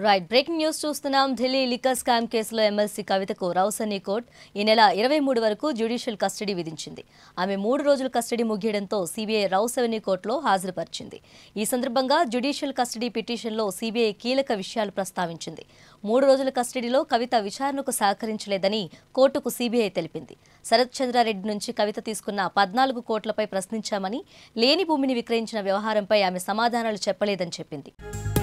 right breaking news చూస్తున్నాం Delhi liquor scam కేసులో MLC కవితకు రౌసని కోర్ట్ ఈ నెల ఇరవై మూడు వరకు జ్యుడిషియల్ కస్టడీ విధించింది ఆమె మూడు రోజుల కస్టడీ ముగియడంతో సీబీఐ రౌసవెన్యూ కోర్టులో హాజరుపరిచింది ఈ సందర్భంగా జ్యుడిషియల్ కస్టడీ పిటిషన్లో సీబీఐ కీలక విషయాలు ప్రస్తావించింది మూడు రోజుల కస్టడీలో కవిత విచారణకు సహకరించలేదని కోర్టుకు సీబీఐ తెలిపింది శరత్ చంద్రారెడ్డి నుంచి కవిత తీసుకున్న పద్నాలుగు కోట్లపై ప్రశ్నించామని లేని భూమిని విక్రయించిన వ్యవహారంపై ఆమె సమాధానాలు చెప్పలేదని చెప్పింది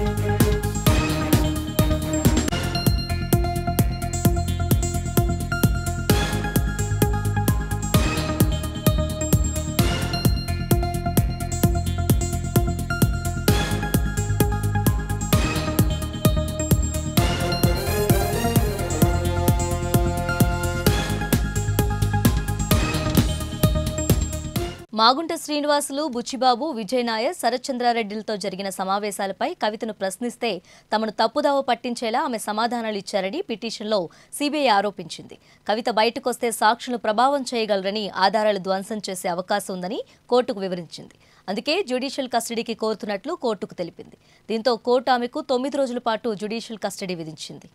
మాగుంట శ్రీనివాసులు బుచ్చిబాబు విజయ్ నాయర్ శరత్చంద్రారెడ్డిలతో జరిగిన సమావేశాలపై కవితను ప్రశ్నిస్తే తమను తప్పుదావ పట్టించేలా ఆమె సమాధానాలు ఇచ్చారని పిటిషన్లో సీబీఐ ఆరోపించింది కవిత బయటకొస్తే సాక్షులు ప్రభావం చేయగలరని ఆధారాలు ధ్వంసం చేసే అవకాశం ఉందని కోర్టుకు వివరించింది అందుకే జ్యుడిషియల్ కస్టడీకి కోరుతున్నట్లు కోర్టుకు తెలిపింది దీంతో కోర్టు ఆమెకు తొమ్మిది రోజుల పాటు జ్యుడిషియల్ కస్టడీ విధించింది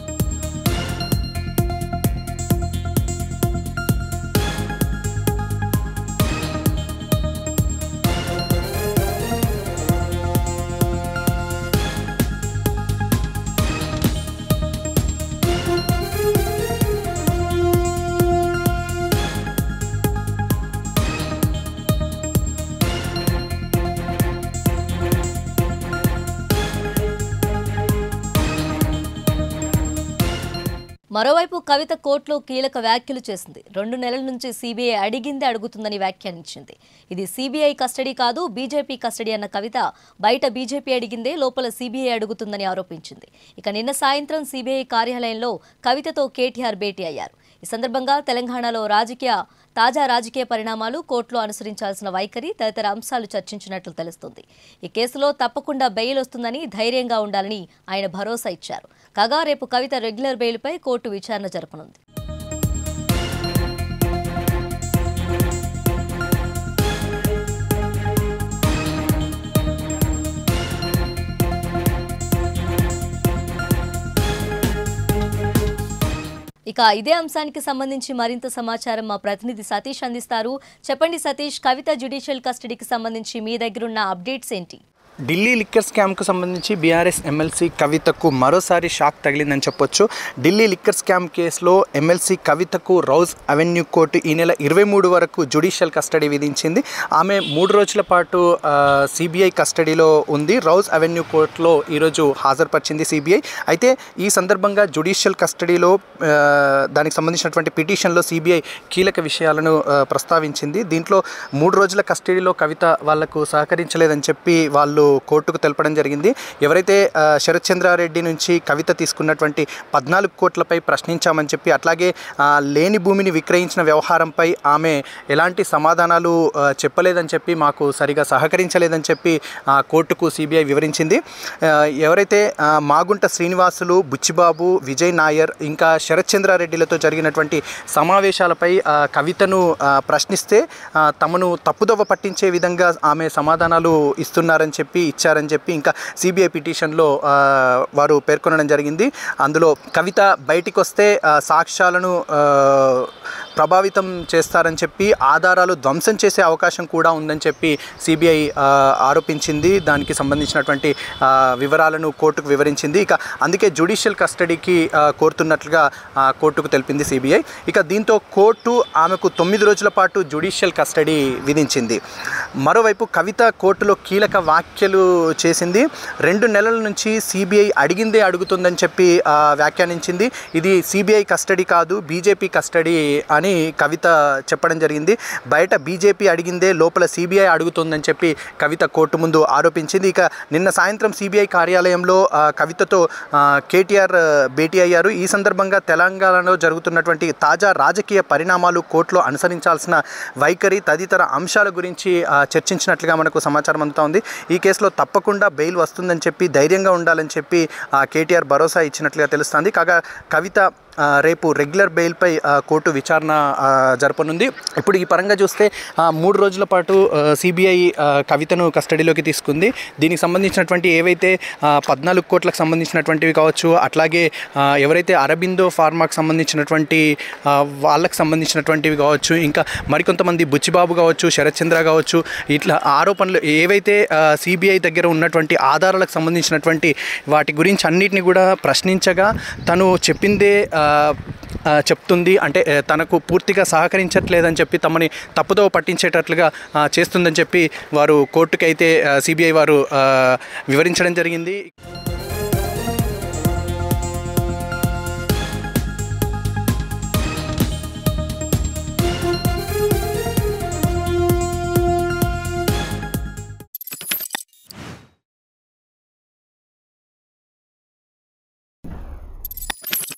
మరోవైపు కవిత కోర్టులో కీలక వ్యాఖ్యలు చేసింది రెండు నెలల నుంచి సీబీఐ అడిగిందే అడుగుతుందని వ్యాఖ్యానించింది ఇది సీబీఐ కస్టడీ కాదు బీజేపీ కస్టడీ అన్న కవిత బయట బీజేపీ అడిగిందే లోపల సీబీఐ అడుగుతుందని ఆరోపించింది ఇక నిన్న సాయంత్రం సీబీఐ కార్యాలయంలో కవితతో కేటీఆర్ భేటీ అయ్యారు ఈ సందర్భంగా తెలంగాణలో రాజకీయ తాజా రాజకీయ పరిణామాలు కోర్టులో అనుసరించాల్సిన వైఖరి తదితర అంశాలు చర్చించినట్లు తెలుస్తుంది ఈ కేసులో తప్పకుండా బెయిల్ వస్తుందని ధైర్యంగా ఉండాలని ఆయన భరోసా ఇచ్చారు కాగా రేపు కవిత రెగ్యులర్ బెయిల్పై కోర్టు విచారణ జరపనుంది ఇక ఇదే అంశానికి సంబంధించి మరింత సమాచారం మా ప్రతినిధి సతీష్ అందిస్తారు చెప్పండి సతీష్ కవిత జ్యుడిషియల్ కస్టడీకి సంబంధించి మీ దగ్గరున్న అప్డేట్స్ ఏంటి ఢిల్లీ లిక్కర్ స్కామ్కు సంబంధించి బీఆర్ఎస్ ఎమ్మెల్సీ కవితకు మరోసారి షాక్ తగిలిందని చెప్పొచ్చు ఢిల్లీ లిక్కర్ స్కామ్ కేసులో ఎమ్మెల్సీ కవితకు రౌజ్ అవెన్యూ కోర్టు ఈ నెల ఇరవై మూడు వరకు జ్యుడిషియల్ కస్టడీ విధించింది ఆమె మూడు రోజుల పాటు సిబిఐ కస్టడీలో ఉంది రౌజ్ అవెన్యూ కోర్టులో ఈరోజు హాజరుపరిచింది సిబిఐ అయితే ఈ సందర్భంగా జ్యుడిషియల్ కస్టడీలో ఆ, దానికి సంబంధించినటువంటి పిటిషన్లో సిబిఐ కీలక విషయాలను ఆ, ప్రస్తావించింది దీంట్లో మూడు రోజుల కస్టడీలో కవిత వాళ్లకు సహకరించలేదని చెప్పి వాళ్ళు కోర్టుకు తెలపడం జరిగింది ఎవరైతే ఆ, శరత్ చంద్రారెడ్డి నుంచి కవిత తీసుకున్నటువంటి పద్నాలుగు కోట్లపై ప్రశ్నించామని చెప్పి అట్లాగే ఆ, లేని భూమిని విక్రయించిన వ్యవహారంపై ఆమె ఎలాంటి సమాధానాలు ఆ, చెప్పలేదని చెప్పి మాకు సరిగా సహకరించలేదని చెప్పి ఆ, కోర్టుకు సిబిఐ వివరించింది ఆ, ఎవరైతే ఆ, మాగుంట శ్రీనివాసులు బుచ్చిబాబు విజయ్ నాయర్ ఇంకా శరత్ చంద్రారెడ్డిలతో జరిగినటువంటి సమావేశాలపై ఆ, కవితను ఆ, ప్రశ్నిస్తే ఆ, తమను తప్పుదోవ పట్టించే విధంగా ఆమె సమాధానాలు ఇస్తున్నారని చెప్పి ఇచ్చారని చెప్పి ఇంకా సిబిఐ పిటిషన్లో ఆ, వారు పేర్కొనడం జరిగింది అందులో కవిత బయటికి వస్తే ఆ, సాక్ష్యాలను ఆ, ప్రభావితం చేస్తారని చెప్పి ఆధారాలు ధ్వంసం చేసే అవకాశం కూడా ఉందని చెప్పి సిబిఐ ఆరోపించింది దానికి సంబంధించినటువంటి ఆ, వివరాలను కోర్టుకు వివరించింది ఇక అందుకే జ్యుడిషియల్ కస్టడీకి ఆ, కోరుతున్నట్లుగా ఆ, కోర్టుకు తెలిపింది సిబిఐ ఇక దీంతో కోర్టు ఆమెకు తొమ్మిది రోజుల పాటు జ్యుడిషియల్ కస్టడీ విధించింది మరోవైపు కవిత కోర్టులో కీలక వ్యాఖ్యలు చేసింది రెండు నెలల నుంచి సిబిఐ అడిగిందే అడుగుతుందని చెప్పి ఆ, వ్యాఖ్యానించింది ఇది సిబిఐ కస్టడీ కాదు బీజేపీ కస్టడీ అని కవిత చెప్పడం జరిగింది బయట బీజేపీ అడిగిందే లోపల సిబిఐ అడుగుతుందని చెప్పి కవిత కోర్టు ముందు ఆరోపించింది ఇక నిన్న సాయంత్రం సిబిఐ కార్యాలయంలో ఆ, కవితతో ఆ, కేటీఆర్ ఆ, భేటీ అయ్యారు ఈ సందర్భంగా తెలంగాణలో జరుగుతున్నటువంటి తాజా రాజకీయ పరిణామాలు కోర్టులో అనుసరించాల్సిన వైఖరి తదితర అంశాల గురించి ఆ, చర్చించినట్లుగా మనకు సమాచారం అందుతా ఉంది ఈ కేసులో తప్పకుండా బెయిల్ వస్తుందని చెప్పి ధైర్యంగా ఉండాలని చెప్పి ఆ, కేటీఆర్ భరోసా ఇచ్చినట్లుగా తెలుస్తుంది కాగా కవిత ఆ, రేపు రెగ్యులర్ బెయిల్పై ఆ, కోర్టు విచారణ ఆ, జరపనుంది ఇప్పుడు ఈ పరంగా చూస్తే ఆ, మూడు రోజుల పాటు సిబిఐ కవితను కస్టడీలోకి తీసుకుంది దీనికి సంబంధించినటువంటి ఏవైతే ఆ, పద్నాలుగు కోట్లకు సంబంధించినటువంటివి కావచ్చు అట్లాగే ఆ, ఎవరైతే అరబిందో ఫార్మాకు సంబంధించినటువంటి ఆ, వాళ్ళకు సంబంధించినటువంటివి కావచ్చు ఇంకా మరికొంతమంది బుచ్చిబాబు కావచ్చు శరత్ చంద్ర కావచ్చు ఇట్లా ఆరోపణలు ఏవైతే సిబిఐ దగ్గర ఉన్నటువంటి ఆధారాలకు సంబంధించినటువంటి వాటి గురించి అన్నిటిని కూడా ప్రశ్నించగా తను చెప్పిందే ఆ, ఆ, చెప్తుంది అంటే ఆ, తనకు పూర్తిగా సహకరించట్లేదని చెప్పి తమని తప్పుదో పట్టించేటట్లుగా ఆ, చేస్తుందని చెప్పి వారు కోర్టుకైతే సిబిఐ వారు ఆ, వివరించడం జరిగింది